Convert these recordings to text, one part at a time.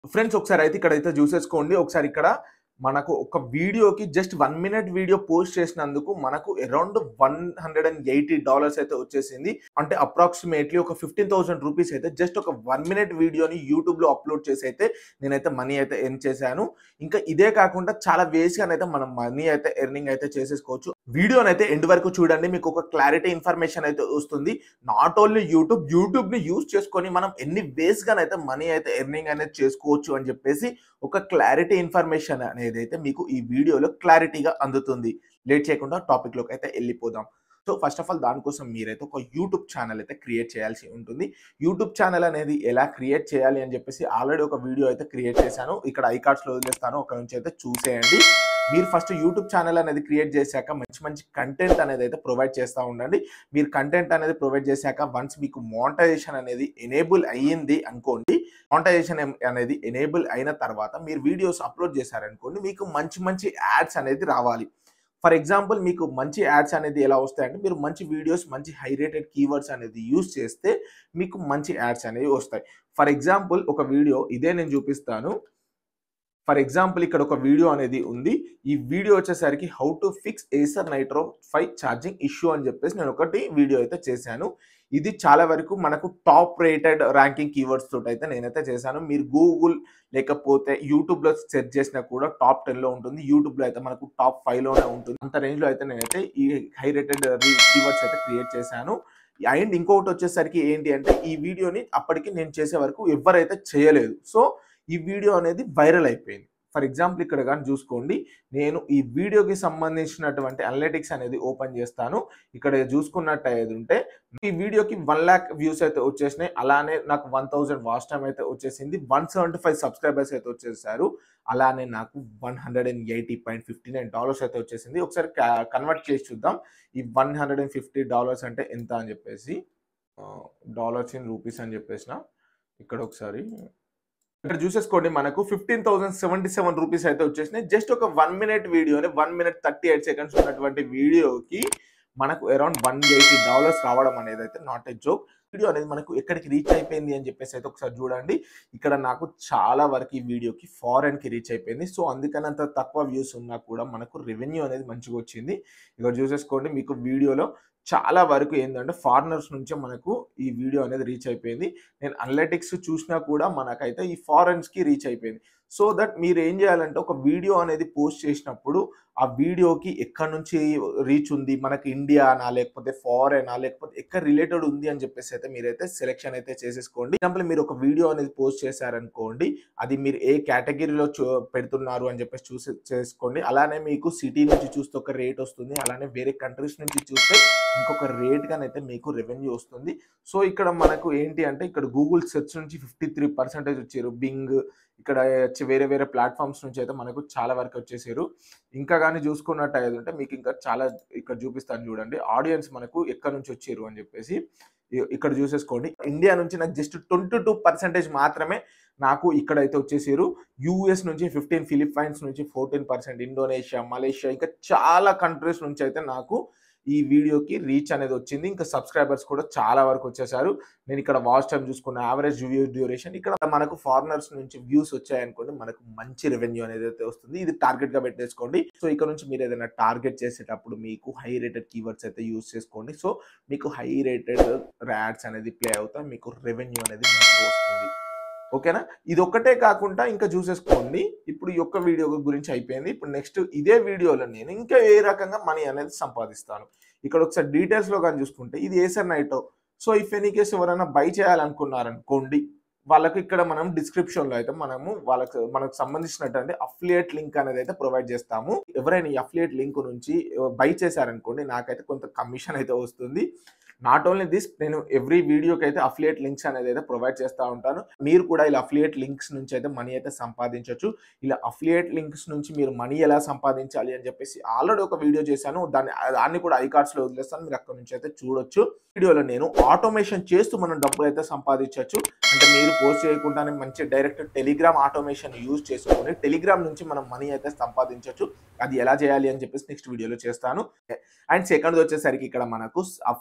friends ఒకసారి అయితే ఇక్కడైతే చూసేసుకోండి ఒకసారి ఇక్కడ మనకు ఒక వీడియోకి just one minute video post చేసినందుకు మనకు around one hundred and eighty dollars అయితే వచ్చేసింది అంటే అప్రాక్సిమేట్లీ ఒక ఫిఫ్టీన్ థౌసండ్ రూపీస్ అయితే జస్ట్ ఒక వన్ మినిట్ వీడియోని యూట్యూబ్లో అప్లోడ్ చేసి అయితే నేనైతే మనీ అయితే ఎర్న్ చేశాను ఇంకా ఇదే కాకుండా చాలా వేస్గా అయితే మనం మనీ అయితే ఎర్నింగ్ అయితే చేసేసుకోవచ్చు వీడియోని అయితే ఎండ్ వరకు చూడండి మీకు ఒక క్లారిటీ ఇన్ఫర్మేషన్ అయితే వస్తుంది నాట్ ఓన్లీ యూట్యూబ్ యూట్యూబ్ ని యూజ్ చేసుకొని మనం ఎన్ని వేస్ గానైతే మనీ అయితే ఎర్నింగ్ అనేది చేసుకోవచ్చు అని చెప్పేసి ఒక క్లారిటీ ఇన్ఫర్మేషన్ అనేది అయితే మీకు ఈ వీడియోలో క్లారిటీగా అందుతుంది లేట్ చేయకుండా టాపిక్ లోకి అయితే వెళ్ళిపోదాం సో ఫస్ట్ ఆఫ్ ఆల్ దానికోసం మీరైతే ఒక యూట్యూబ్ ఛానల్ అయితే క్రియేట్ చేయాల్సి ఉంటుంది యూట్యూబ్ ఛానల్ అనేది ఎలా క్రియేట్ చేయాలి అని చెప్పేసి ఆల్రెడీ ఒక వీడియో అయితే క్రియేట్ చేశాను ఇక్కడ ఐకార్డ్స్ లో వదిలేస్తాను ఒక నుంచి అయితే చూసేయండి మీరు ఫస్ట్ యూట్యూబ్ ఛానల్ అనేది క్రియేట్ చేశాక మంచి మంచి కంటెంట్ అనేది అయితే ప్రొవైడ్ చేస్తూ ఉండండి మీరు కంటెంట్ అనేది ప్రొవైడ్ చేశాక వన్స్ మీకు మోనటైజేషన్ అనేది ఎనేబుల్ అయ్యింది అనుకోండి మోనటైజేషన్ అనేది ఎనేబుల్ అయిన తర్వాత మీరు వీడియోస్ అప్లోడ్ చేశారనుకోండి మీకు మంచి మంచి యాడ్స్ అనేది రావాలి ఫర్ ఎగ్జాంపుల్ మీకు మంచి యాడ్స్ అనేది ఎలా వస్తాయంటే మీరు మంచి వీడియోస్ మంచి హై రేటెడ్ కీవర్డ్స్ అనేది యూస్ చేస్తే మీకు మంచి యాడ్స్ అనేవి వస్తాయి ఫర్ ఎగ్జాంపుల్ ఒక వీడియో ఇదే నేను చూపిస్తాను ఫర్ ఎగ్జాంపుల్ ఇక్కడ ఒక వీడియో అనేది ఉంది ఈ వీడియో వచ్చేసరికి how to fix Acer Nitro five charging issue అని చెప్పేసి నేను ఒకటి వీడియో అయితే చేశాను ఇది చాలా వరకు మనకు టాప్ రేటెడ్ ర్యాంకింగ్ కీవర్డ్స్ తోటి అయితే నేనైతే చేశాను మీరు గూగుల్ లేకపోతే యూట్యూబ్లో సెర్చ్ చేసినా కూడా టాప్ టెన్లో ఉంటుంది యూట్యూబ్లో అయితే మనకు టాప్ ఫైవ్లోనే ఉంటుంది అంత రేంజ్లో అయితే నేనైతే ఈ హై రేటెడ్ కీవర్డ్స్ అయితే క్రియేట్ చేశాను అండ్ ఇంకొకటి వచ్చేసరికి ఏంటి అంటే ఈ వీడియోని అప్పటికి నేను చేసే వరకు ఎవరైతే చేయలేదు సో ఈ వీడియో అనేది వైరల్ అయిపోయింది ఫర్ ఎగ్జాంపుల్ ఇక్కడ కానీ చూసుకోండి నేను ఈ వీడియోకి సంబంధించినటువంటి అనలిటిక్స్ అనేది ఓపెన్ చేస్తాను ఇక్కడ చూసుకున్నట్టు అయితే ఉంటే ఈ వీడియోకి వన్ ల్యాక్ వ్యూస్ అయితే వచ్చేసినాయి అలానే నాకు వన్ థౌజండ్ వాచ్ టైం అయితే వచ్చేసింది వన్ సెవెంటీ ఫైవ్ సబ్స్క్రైబర్స్ అయితే వచ్చేసారు అలానే నాకు one hundred and eighty point fifty nine dollars అయితే వచ్చేసింది ఒకసారి కన్వర్ట్ చేసి చూద్దాం ఈ one hundred and fifty dollars అంటే ఎంత అని చెప్పేసి డాలర్స్ ఇన్ రూపీస్ అని చెప్పేసిన ఇక్కడ ఒకసారి ఇక్కడ చూసేసుకోండి మనకు fifteen thousand seventy seven rupees అయితే వచ్చేసినాయి జస్ట్ ఒక వన్ మినిట్ వీడియోని one minute thirty eight seconds ఉన్నటువంటి వీడియోకి మనకు అరౌండ్ వన్ ఎయిటీ డాలర్స్ రావడం అనేది అయితే నాట్ ఎ జోక్ వీడియో అనేది మనకు ఎక్కడికి రీచ్ అయిపోయింది అని చెప్పేసి అయితే ఒకసారి చూడండి ఇక్కడ నాకు చాలా వరకు ఈ వీడియోకి ఫారెన్కి రీచ్ అయిపోయింది సో అందుకని అంత తక్కువ వ్యూస్ ఉన్నా కూడా మనకు రెవెన్యూ అనేది మంచిగా వచ్చింది ఇక్కడ చూసేసుకోండి మీకు వీడియోలో చాలా వరకు ఏంటంటే ఫారినర్స్ నుంచే మనకు ఈ వీడియో అనేది రీచ్ అయిపోయింది నేను అనలిటిక్స్ చూసినా కూడా మనకైతే ఈ ఫారెన్స్కి రీచ్ అయిపోయింది సో దట్ మీరు ఏం చేయాలంటే ఒక వీడియో అనేది పోస్ట్ చేసినప్పుడు ఆ వీడియోకి ఎక్కడి నుంచి రీచ్ ఉంది మనకి ఇండియానా లేకపోతే ఫారెనా లేకపోతే ఎక్కడ రిలేటెడ్ ఉంది అని చెప్పేసి అయితే మీరైతే సెలెక్షన్ అయితే చేసేసుకోండి ఎగ్జాంపుల్ మీరు ఒక వీడియో అనేది పోస్ట్ చేశారనుకోండి అది మీరు ఏ కేటగిరీలో పెడుతున్నారు అని చెప్పేసి చూసి చేసుకోండి అలానే మీకు సిటీ నుంచి చూస్తే ఒక రేట్ వస్తుంది అలానే వేరే కంట్రీస్ నుంచి చూస్తే ఇంకొక రేట్ అయితే మీకు రెవెన్యూ వస్తుంది సో ఇక్కడ మనకు ఏంటి అంటే ఇక్కడ గూగుల్ సెర్చ్ నుంచి ఫిఫ్టీ త్రీ పర్సెంటేజ్ వచ్చారు బింగ్ ఇక్కడ వచ్చి వేరే వేరే ప్లాట్ఫామ్స్ నుంచి అయితే మనకు చాలా వరకు వచ్చేసారు ఇంకా కానీ చూసుకున్నట్టు అయితే ఉంటే మీకు ఇంకా చాలా ఇక్కడ చూపిస్తాను చూడండి ఆడియన్స్ మనకు ఎక్కడ నుంచి వచ్చారు అని చెప్పేసి ఇక్కడ చూసేసుకోండి ఇండియా నుంచి నాకు జస్ట్ ట్వంటీ టూ పర్సెంటేజ్ మాత్రమే నాకు ఇక్కడైతే వచ్చేసారు యూఎస్ నుంచి ఫిఫ్టీన్ ఫిలిప్పైన్స్ నుంచి ఫోర్టీన్ పర్సెంట్ ఇండోనేషియా మలేషియా ఇంకా చాలా కంట్రీస్ నుంచి అయితే నాకు ఈ వీడియోకి రీచ్ అనేది వచ్చింది ఇంకా సబ్స్క్రైబర్స్ కూడా చాలా వరకు వచ్చేసారు నేను ఇక్కడ వాచ్ టైం చూసుకున్న యావరేజ్ వ్యూ డ్యూరేషన్ ఇక్కడ మనకు ఫారినర్స్ నుంచి వ్యూస్ వచ్చాయనుకోండి మనకు మంచి రెవెన్యూ అనేది అయితే వస్తుంది ఇది టార్గెట్ గా పెట్టేసుకోండి సో ఇక్కడ నుంచి మీరు ఏదైనా టార్గెట్ చేసేటప్పుడు మీకు హై రేటెడ్ కీవర్డ్స్ అయితే యూస్ చేసుకోండి సో మీకు హై రేటెడ్ యాడ్స్ అనేది ప్లే అవుతాయి మీకు రెవెన్యూ అనేది మంచిగా వస్తుంది ఓకేనా ఇది ఒక్కటే కాకుండా ఇంకా చూసేసుకోండి ఇప్పుడు ఈ యొక్క వీడియో గురించి అయిపోయింది ఇప్పుడు నెక్స్ట్ ఇదే వీడియోలో నేను ఇంకా ఏ రకంగా మనీ అనేది సంపాదిస్తాను ఇక్కడ ఒకసారి డీటెయిల్స్లో కానీ చూసుకుంటే ఇది Acer Nitro so if any case ఎవరైనా బై చేయాలనుకున్నారనుకోండి వాళ్ళకి ఇక్కడ మనం డిస్క్రిప్షన్లో అయితే మనము వాళ్ళకి మనకు సంబంధించినటువంటి అఫిలియేట్ లింక్ అనేది అయితే ప్రొవైడ్ చేస్తాము ఎవరైనా ఈ అఫిలియేట్ లింక్ నుంచి బై చేశారనుకోండి నాకైతే కొంత కమిషన్ అయితే వస్తుంది నాట్ ఓన్లీ దిస్ నేను ఎవ్రీ వీడియోకి అయితే అఫిలియేట్ లింక్స్ అనేది అయితే ప్రొవైడ్ చేస్తూ ఉంటాను మీరు కూడా ఇలా అఫిలియేట్ లింక్స్ నుంచి అయితే మనీ అయితే సంపాదించవచ్చు ఇలా అఫిలియేట్ లింక్స్ నుంచి మీరు మనీ ఎలా సంపాదించాలి అని చెప్పేసి ఆల్రెడీ ఒక వీడియో చేశాను దాన్ని దాన్ని కూడా ఐకార్డ్స్లో వదిలేస్తాను మీరు అక్కడ నుంచి అయితే చూడొచ్చు వీడియోలో నేను ఆటోమేషన్ చేస్తూ మనం డబ్బులు అయితే సంపాదించవచ్చు అంటే మీరు పోస్ట్ చేయకుండానే మంచి డైరెక్ట్ టెలిగ్రామ్ ఆటోమేషన్ యూజ్ చేసుకొని టెలిగ్రామ్ నుంచి మనం మనీ అయితే సంపాదించవచ్చు అది ఎలా చేయాలి అని చెప్పేసి నెక్స్ట్ వీడియోలో చేస్తాను అండ్ సెకండ్ వచ్చేసరికి ఇక్కడ మనకు అఫిలియేట్ ఇన్కమ్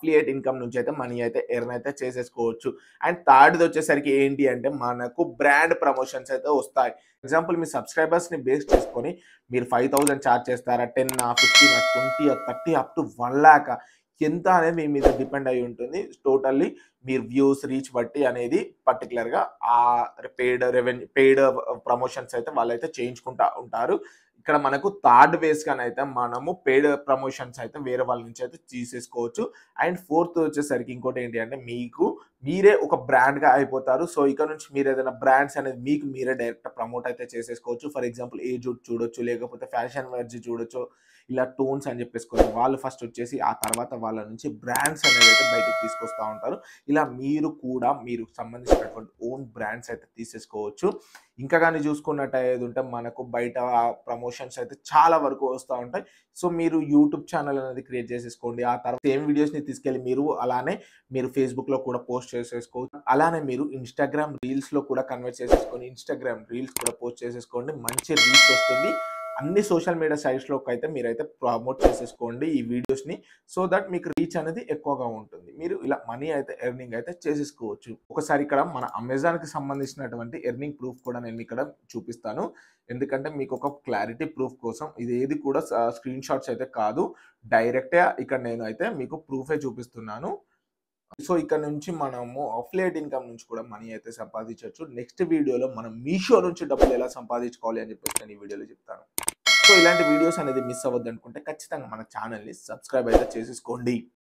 ఇన్కమ్ నుంచి అయితే మనీ అయితే ఎర్న్ అయితే చేసేసుకోవచ్చు అండ్ థర్డ్ది వచ్చేసరికి ఏంటి అంటే మనకు బ్రాండ్ ప్రమోషన్స్ అయితే వస్తాయి ఎగ్జాంపుల్ మీ సబ్స్క్రైబర్స్ని బేస్ చేసుకొని మీరు ఫైవ్ థౌజండ్ ఛార్జ్ చేస్తారా ten fifteen twenty thirty up to one lakh ఎంత అనేది మీ మీద డిపెండ్ అయి ఉంటుంది టోటల్లీ మీరు వ్యూస్ రీచ్ బట్టి అనేది పర్టికులర్గా ఆ పెయిడ్ రెవెన్యూ పెయిడ్ ప్రమోషన్స్ అయితే వాళ్ళైతే చేయించుకుంటా ఉంటారు ఇక్కడ మనకు థర్డ్ వేస్ అయితే మనము పెయిడ్ ప్రమోషన్స్ అయితే వేరే వాళ్ళ నుంచి అయితే తీసేసుకోవచ్చు అండ్ ఫోర్త్ వచ్చేసరికి ఇంకోటి ఏంటి అంటే మీకు మీరే ఒక బ్రాండ్గా అయిపోతారు సో ఇక్కడ నుంచి మీరు ఏదైనా బ్రాండ్స్ అనేది మీకు మీరే డైరెక్ట్ ప్రమోట్ అయితే చేసేసుకోవచ్చు ఫర్ ఎగ్జాంపుల్ ఏ జూట్ చూడొచ్చు లేకపోతే ఫ్యాషన్ వెర్జీ చూడొచ్చు ఇలా టోన్స్ అని చెప్పేసుకొని వాళ్ళు ఫస్ట్ వచ్చేసి ఆ తర్వాత వాళ్ళ నుంచి బ్రాండ్స్ అనేది అయితే బయటకు తీసుకొస్తూ ఉంటారు ఇలా మీరు కూడా మీరు సంబంధించినటువంటి ఓన్ బ్రాండ్స్ అయితే తీసేసుకోవచ్చు ఇంకా కానీ చూసుకున్నట్టు అయ్యేది ఉంటే మనకు బయట ప్రమోషన్స్ అయితే చాలా వరకు వస్తూ ఉంటాయి సో మీరు యూట్యూబ్ ఛానల్ అనేది క్రియేట్ చేసేసుకోండి ఆ తర్వాత సేమ్ వీడియోస్ని తీసుకెళ్ళి మీరు అలానే మీరు ఫేస్బుక్లో కూడా పోస్ట్ చేసేసుకోవచ్చు అలానే మీరు ఇన్స్టాగ్రామ్ రీల్స్లో కూడా కన్వర్ట్ చేసేసుకొని ఇన్స్టాగ్రామ్ రీల్స్ కూడా పోస్ట్ చేసేసుకోండి మంచి రీచ్ వస్తుంది అన్ని సోషల్ మీడియా సైట్స్లోకి అయితే మీరైతే ప్రమోట్ చేసేసుకోండి ఈ వీడియోస్ని సో దట్ మీకు రీచ్ అనేది ఎక్కువగా ఉంటుంది మీరు ఇలా మనీ అయితే ఎర్నింగ్ అయితే చేసేసుకోవచ్చు ఒకసారి ఇక్కడ మన అమెజాన్కి సంబంధించినటువంటి ఎర్నింగ్ ప్రూఫ్ కూడా నేను ఇక్కడ చూపిస్తాను ఎందుకంటే మీకు ఒక క్లారిటీ ప్రూఫ్ కోసం ఇది ఏది కూడా స్క్రీన్ షాట్స్ అయితే కాదు డైరెక్ట్గా ఇక్కడ నేను అయితే మీకు ప్రూఫే చూపిస్తున్నాను సో ఇక్కడ నుంచి మనము అఫ్లేట్ ఇన్కమ్ నుంచి కూడా మనీ అయితే సంపాదించవచ్చు నెక్స్ట్ వీడియోలో మనం మీషో నుంచి డబ్బులు ఎలా సంపాదించుకోవాలి అని చెప్పేసి నేను ఈ వీడియోలో చెప్తాను సో ఇలాంటి వీడియోస్ అనేది మిస్ అవ్వద్దు అనుకుంటే ఖచ్చితంగా మన ఛానల్ని సబ్స్క్రైబ్ అయితే చేసేసుకోండి